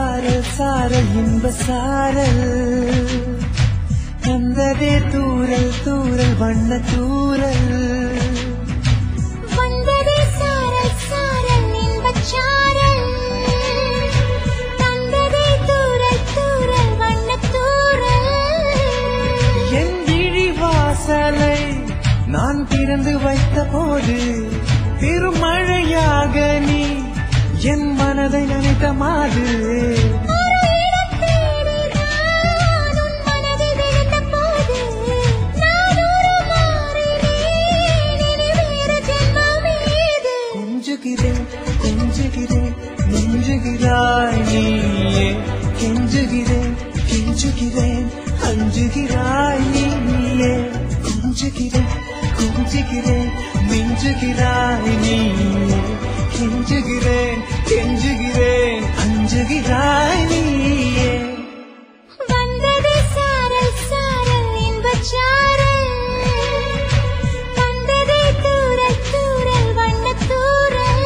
சாரல் சாரல் இன்ப சாரல் தந்ததே தூரல் தூரல் வண்ண தூரல் வந்ததே சாரல் சாரல் இன்பச் சாரல் தந்ததே தூரல் தூரல் வண்ணத் தூரல் என் விழி வாசலை நான் திறந்து வைத்த போது பெருமழையாக நீ என் மனதை நினைத்த மாது ஒரு இடம் தேடி நான் உன் மனதை விழுந்த போது நான் உருமாறினேன் இனி வேறு ஜென்மம் ஏது கொஞ்சுகிறேன் கொஞ்சுகிறேன் நெஞ்சுகிறாய் நீயே கெஞ்சுகிறேன் கெஞ்சுகிறேன் அஞ்சுகிறாய் நீயே கொஞ்சுகிறேன் கொஞ்சுகிறேன் நெஞ்சுகிறாய் நீயே கெஞ்சுகிறேன் கெஞ்சுகிறேன் அஞ்சுகிறாய் நீயே வந்ததே சாரல் சாரல் இன்பச் சாரல் தந்ததே தூரல் தூரல் வண்ணத் தூரல்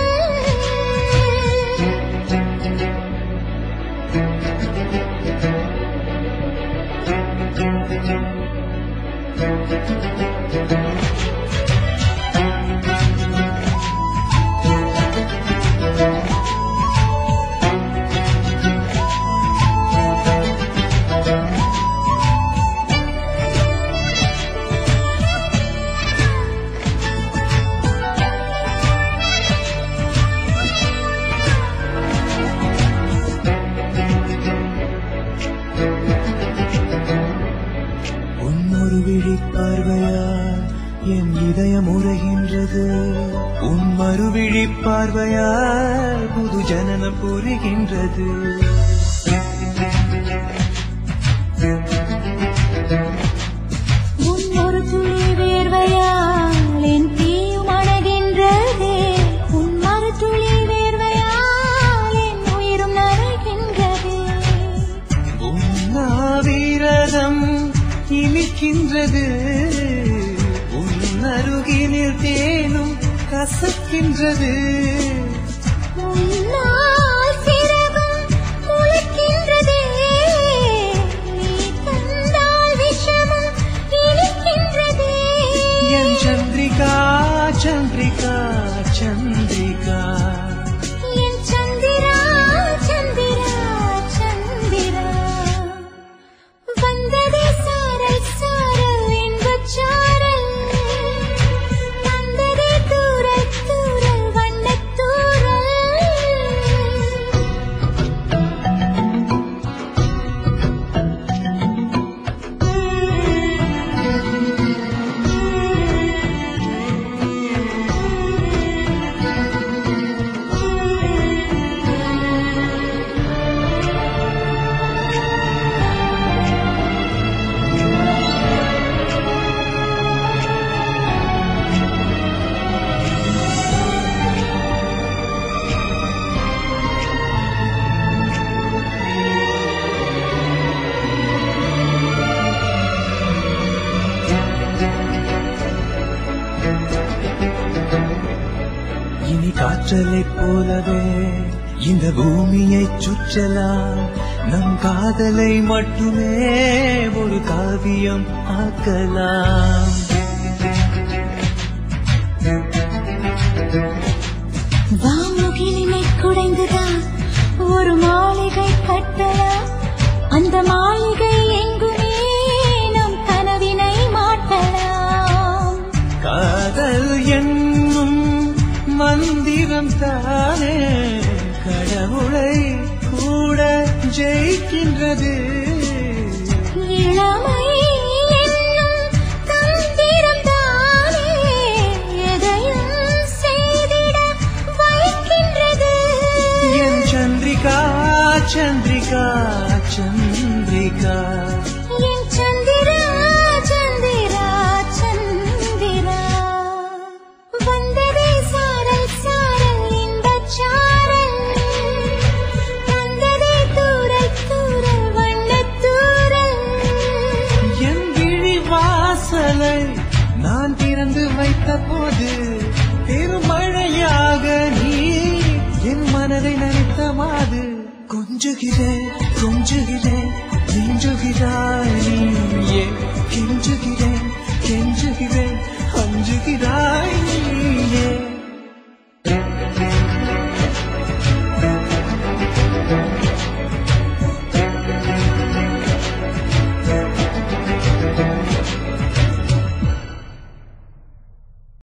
உன்னொரு விழி பார்வையால் என் இதயம் உரைகின்றது உன் மறுவிழி பார்வையால் புது ஜனனம் புரிகின்றது உன் ஒரு துளி வேர்வையால் என் தீயும் அணகின்றதே உன் மறு துளி வேர்வையால் என் உயிரும் நரைகின்றதே உன்னாவிரதம் இனிக்கின்றது உன் அருகினில் தேனும் கசக்கின்றது உன்னால் சிறகும் முளைக்கின்றதே நீ தந்தால் விஷமும் இனிக்கின்றதே என் சந்திரிகா சந்திரிகா சந்திரிகா என் சந்திரா சந்திரா சந்திரா வந்ததே சாரல் சாரல் இன்பச் சாரல் தந்ததே தூரல் தூரல் வண்ணத் தூரல் இனி காற்றலைப் போலவே இந்த பூமியை சுற்றலாம் நம் காதலை மட்டுமே ஒரு காவியம் ஆக்கலாம் வாமுகிலினை குடைந்துதான் ஒரு மாளிகை கட்டலாம் அந்த மாளிகை எங்குமே நம் கனவினை மாட்டலாம் காதல் என்னும் மந்திரம் தானே கடவுளை கூட ஜெயிக்கின்றது இளமை என்னும் தந்திரம் தானே எதையும் செய்திட வைக்கின்றது என் சந்திரிகா சந்திரிகா சந்திரிகா என் சந்திரா சந்திரா சந்திரா வந்ததே சாரல் சாரல் இன்பச் சாரல் தந்ததே தூரல் தூரல் வண்ணத் தூரல் என் விழி வாசலை நான் திறந்து வைத்த போது பெருமழையாக நீ என் மனதை நினைத்த மாது கொஞ்ச கொஞ்சுகிறேன் கொஞ்சுகிறேன் மிஞ்சுகிறாய் நீயே கெஞ்சுகிறேன் கெஞ்சுகிறேன் அஞ்சுகிறாய் நீயே